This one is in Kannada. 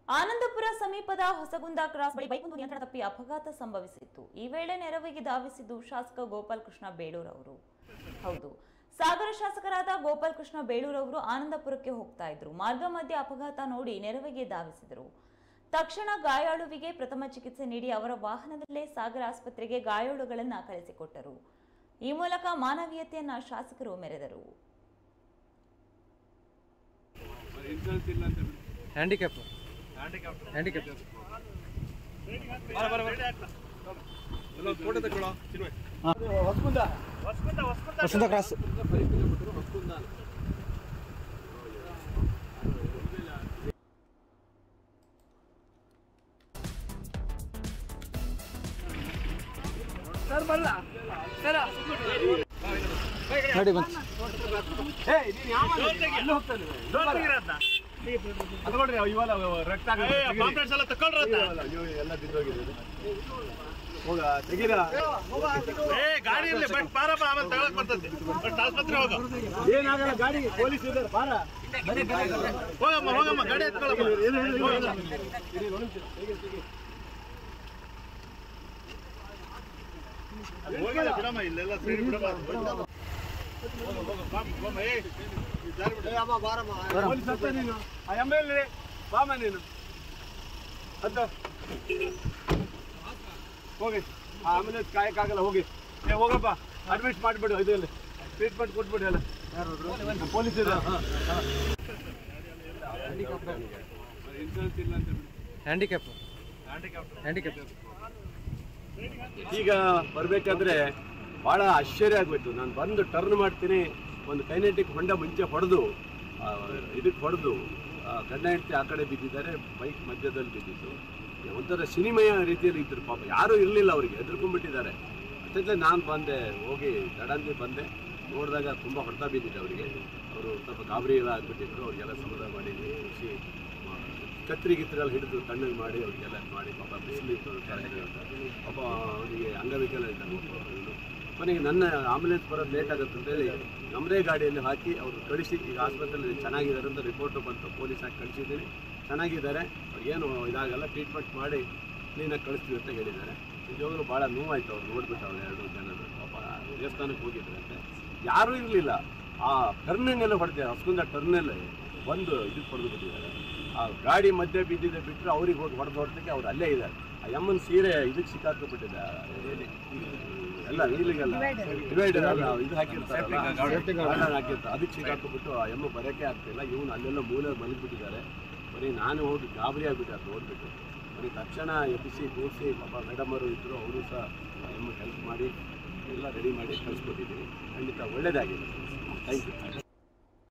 ಆನಂದಪುರ ಸಮೀಪದ ಹೊಸಗುಂದ ಕ್ರಾಸ್ ಬಳಿ ಬೈಕ್ ಒಂದು ನಿಯಂತ್ರಣ ತಪ್ಪಿ ಅಪಘಾತ ಸಂಭವಿಸಿತ್ತು ಈ ವೇಳೆ ನೆರವಿಗೆ ಧಾವಿಸಿದ್ದು ಶಾಸಕ ಗೋಪಾಲ್ ಕೃಷ್ಣ ಬೇಳೂರ್ ಅವರು ಹೌದು ಸಾಗರ ಶಾಸಕರಾದ ಗೋಪಾಲ್ ಕೃಷ್ಣ ಬೇಳೂರ್ ಅವರು ಆನಂದಪುರಕ್ಕೆ ಹೋಗ್ತಾ ಇದ್ರು ಮಾರ್ಗ ಮಧ್ಯೆ ಅಪಘಾತ ನೋಡಿ ನೆರವಿಗೆ ಧಾವಿಸಿದರು ತಕ್ಷಣ ಗಾಯಾಳುವಿಗೆ ಪ್ರಥಮ ಚಿಕಿತ್ಸೆ ನೀಡಿ ಅವರ ವಾಹನದಲ್ಲೇ ಸಾಗರ ಆಸ್ಪತ್ರೆಗೆ ಗಾಯಾಳುಗಳನ್ನ ಕಳಿಸಿಕೊಟ್ಟರು ಈ ಮೂಲಕ ಮಾನವೀಯತೆಯನ್ನ ಶಾಸಕರು ಮೆರೆದರು ಇನ್ಸೂರೆನ್ಸ್ ಇಲ್ಲ ಅಂತ ಬಿಡಿ. ಹ್ಯಾಂಡಿಕ್ಯಾಪ್ ಹ್ಯಾಂಡಿಕ್ಯಾಪ್ ಎಲ್ಲ ಫೋಟೋ ತಗೊಳ್ಳೋ ಚಿನ್ಮಯ್ ವಸಂತ ಕ್ರಾಸ್ ನೋಡಿ ಬಂತು ತಗೊಳ್ರಿ ಇವೆಲ್ಲ ರಕ್ತ ಆಗುತ್ತೆ. ಏ, ಪಾಂಪ್ಲೆಟ್ಸ್ ಎಲ್ಲ ತಕೊಳ್ರಿ ಅಂತ. ಇವೆಲ್ಲ, ಇವು ಎಲ್ಲ ಬಿದ್ದೋಗಿದೆ ಹೋಗ ತೆಗೀರ ಏ ಗಾಡಿಯಲ್ಲಿ ಬಟ್ ಪಾರಪ್ಪ ಆಮೇಲೆ ತಗೊಳಕ್ ಬರ್ತದೆ ಬಟ್ ಆಸ್ಪತ್ರೆ ಹೋಗ ಏನಾಗಲ್ಲ ಗಾಡಿ ಪೊಲೀಸ್ ಇದ್ದಾರೆ ಬಾರ ಹೋಗಮ್ಮ ಹೋಗಮ್ಮ ಗಾಡಿ ಎತ್ಕೊಳಮ್ಮ ಹೋಗಿಲ್ಲ ಬಿಡಮ್ಮ ಇಲ್ಲೆಲ್ಲ ಸೈಡ್ ಬಿಡಮ್ಮ ಹೋಗು, ಹೋಗು, ಬಾ, ಬಾಮ್ಮ, ಏ, ಈ ದಾರಿ ಬಿಡು. ಪೊಲೀಸ್ ಹತ್ತ ನೀನು ಆ ಎಮ್ ಎಲ್ ಎ ಬಾಮ ನೀನು ಹತ್ತ ಹೋಗಿ ಆ ಆಂಬುಲೆನ್ಸ್ ಕಾಯಕ್ಕಾಗಲ್ಲ ಹೋಗಿ ಏ ಹೋಗಪ್ಪ ಅಡ್ಮಿಟ್ ಮಾಡಿಬಿಡು ಇದರಲ್ಲಿ ಟ್ರೀಟ್ಮೆಂಟ್ ಕೊಟ್ಬಿಡಿ ಅಲ್ಲ ಪೊಲೀಸ್ ಇದೆ ಇನ್ಸೂರೆನ್ಸ್ ಇಲ್ಲ ಅಂತ ಬಿಡಿ. ಹ್ಯಾಂಡಿಕ್ಯಾಪ್ ಹ್ಯಾಂಡಿಕ್ಯಾಪ್ ಈಗ ಬರಬೇಕಾದ್ರೆ ಭಾಳ ಆಶ್ಚರ್ಯ ಆಗ್ಬಿಟ್ಟು ನಾನು ಬಂದು ಟರ್ನ್ ಮಾಡ್ತೀನಿ ಒಂದು ಕೈನೆಟಿಕ್ ಹೊಂಡ ಮುಂಚೆ ಹೊಡೆದು ಇದಕ್ಕೆ ಹೊಡೆದು ಗಂಡ ಹೆಂಡತಿ ಆ ಕಡೆ ಬಿದ್ದಿದ್ದಾರೆ ಬೈಕ್ ಮಧ್ಯದಲ್ಲಿ ಬಿದ್ದಿತ್ತು ಒಂಥರ ಸಿನಿಮೆಯ ರೀತಿಯಲ್ಲಿ ಇದ್ರು ಪಾಪ ಯಾರೂ ಇರಲಿಲ್ಲ ಅವರಿಗೆ ಹೆದರ್ಕೊಂಡ್ಬಿಟ್ಟಿದ್ದಾರೆ ಅಷ್ಟೊತ್ತೇ ನಾನು ಬಂದೆ ಹೋಗಿ ದಡಂದಿ ಬಂದೆ ನೋಡಿದಾಗ ತುಂಬ ಹೊಡೆತ ಬಿದ್ದಿದೆ ಅವರಿಗೆ ಅವರು ಸ್ವಲ್ಪ ಗಾಬರಿ ಎಲ್ಲ ಆಗ್ಬಿಟ್ಟಿದ್ರು ಅವ್ರಿಗೆಲ್ಲ ಸಮಾಧಾನ ಮಾಡಿ ಖುಷಿ ಕತ್ರಿ ಗಿತ್ರೆಲ್ಲ ಹಿಡಿದು ತಣ್ಣಗೆ ಮಾಡಿ ಅವ್ರಿಗೆಲ್ಲ ಮಾಡಿ ಪಾಪ ಬಿಸಿಲಿತ್ತು ಕೆಳಗಡೆ ಅಂತ ಪಾಪ ಅವನಿಗೆ ಅಂಗವಿಕಲ ಇದ್ದಾನೆ ಅವ್ನು. ಕೊನೆಗೆ ನನ್ನ ಆಂಬುಲೆನ್ಸ್ ಬರೋದು ಲೇಟ್ ಆಗುತ್ತೆ ಅಂತೇಳಿ ನಮ್ಮದೇ ಗಾಡಿಯಲ್ಲಿ ಹಾಕಿ ಅವರು ಕಳಿಸಿ ಈಗ ಆಸ್ಪತ್ರೆಯಲ್ಲಿ ಚೆನ್ನಾಗಿದ್ದಾರೆ ಅಂತ ರಿಪೋರ್ಟು ಬಂತು ಪೊಲೀಸ್ ಹಾಕಿ ಕಳಿಸಿದ್ದೀವಿ ಚೆನ್ನಾಗಿದ್ದಾರೆ ಅವ್ರಿಗೇನು ಇದಾಗಲ್ಲ ಟ್ರೀಟ್ಮೆಂಟ್ ಮಾಡಿ ಕ್ಲೀನಾಗಿ ಕಳಿಸ್ತೀವಿ ಅಂತ ಹೇಳಿದ್ದಾರೆ ನಿಜವಾಗ್ಲೂ ಭಾಳ ನೋವಾಯ್ತು ಅವ್ರು ನೋಡ್ಬಿಟ್ಟು ಅವ್ರು ಎರಡು ಜನ ಪಾಪ ದೇವಸ್ಥಾನಕ್ಕೆ ಹೋಗಿದ್ರಂತೆ ಯಾರೂ ಇರಲಿಲ್ಲ ಆ ಟರ್ನಿಂಗೆಲ್ಲ ಹೊಡೆದಿದ್ದಾರೆ ಹೊಸಗುಂದ ಟರ್ನಲ್ಲಿ ಒಂದು ಇದಕ್ಕೆ ಹೊಡೆದು ಬಿಟ್ಟಿದ್ದಾರೆ ಆ ಗಾಡಿ ಮಧ್ಯೆ ಬಿದ್ದಿದೆ ಬಿಟ್ಟರೆ ಅವ್ರಿಗೆ ಹೋಗಿ ಹೊಡೆದು ಹೊಡ್ತಕ್ಕೆ ಅವ್ರು ಅಲ್ಲೇ ಇದ್ದಾರೆ ಆ ಯಮ್ಮನ ಸೀರೆ ಇದಕ್ಕೆ ಸಿಕ್ಕಾಕೊಂಡ್ಬಿಟ್ಟಿದೆ ಎಲ್ಲಿ? ಎಲ್ಲ ವೀಲಿಗೆಲ್ಲ ಡಿವೈಡರ್ ಅಲ್ಲ ಇದು ಹಾಕಿರ್ತಾರಲ್ಲ ಗಾರ್ಡನ್ ಹಾಕಿರ್ತಾರೆ ಅದಕ್ಕೆ ಸಿಕ್ಕಾಕೊಂಡ್ಬಿಟ್ಟು ಆ ಯಮ್ಮ ಬರೋಕ್ಕೆ ಆಗ್ತಿಲ್ಲ ಇವನು ಅಲ್ಲೆಲ್ಲ ಮೂಲೆ ಮಲಗಿಬಿಟ್ಟಿದ್ದಾರೆ ಬರೀ ನಾನು ಹೋಗಿ ಗಾಬರಿ ಆಗ್ಬಿಟ್ಟೆ ಅದು ನೋಡ್ಬಿಟ್ಟು ಬರೀ ತಕ್ಷಣ ಎಬ್ಬಿಸಿ ಕೂರಿಸಿ ಪಾಪ ಮೇಡಮ್ ಅವರು ಇದ್ದರು ಅವರು ಸಹ ಆ ಯಮ್ಮಗೆ ಹೆಲ್ಪ್ ಮಾಡಿ ಎಲ್ಲ ರೆಡಿ ಮಾಡಿ ಕಳಿಸ್ಕೊಟ್ಟಿದ್ದೀನಿ ಖಂಡಿತ ಒಳ್ಳೇದಾಗಿದೆ ಥ್ಯಾಂಕ್ ಯು